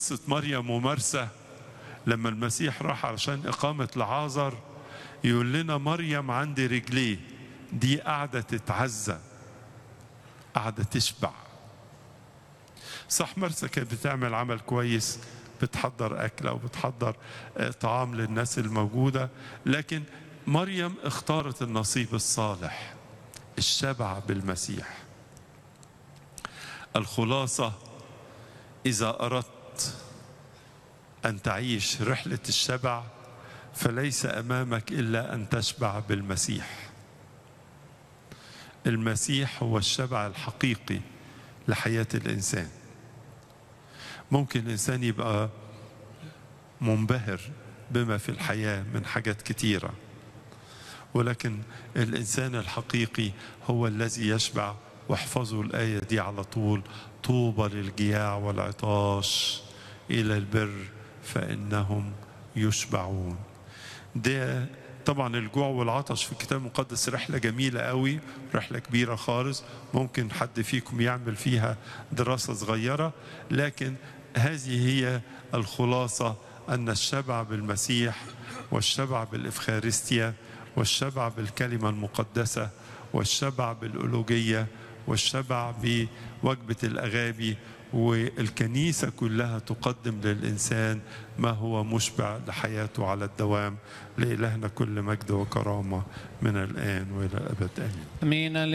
قصة مريم ومرسى لما المسيح راح علشان إقامة لعازر يقول لنا مريم عند رجليه دي قاعدة تتعزى قاعدة تشبع صح مرسى كانت بتعمل عمل كويس بتحضر أكل أو بتحضر طعام للناس الموجودة لكن مريم اختارت النصيب الصالح الشبع بالمسيح الخلاصة إذا أردت أن تعيش رحلة الشبع فليس أمامك إلا أن تشبع بالمسيح المسيح هو الشبع الحقيقي لحياة الإنسان ممكن الإنسان يبقى منبهر بما في الحياة من حاجات كتيرة ولكن الإنسان الحقيقي هو الذي يشبع واحفظوا الآية دي على طول طوبى للجياع والعطاش إلى البر فإنهم يشبعون ده طبعا الجوع والعطش في الكتاب المقدس رحلة جميلة قوي رحلة كبيرة خالص ممكن حد فيكم يعمل فيها دراسة صغيرة لكن هذه هي الخلاصة أن الشبع بالمسيح والشبع بالإفخارستيا والشبع بالكلمة المقدسة والشبع بالألوجية والشبع بوجبة الأغابي والكنيسة كلها تقدم للإنسان ما هو مشبع لحياته على الدوام لإلهنا كل مجد وكرامة من الآن وإلى الأبد آمين أمين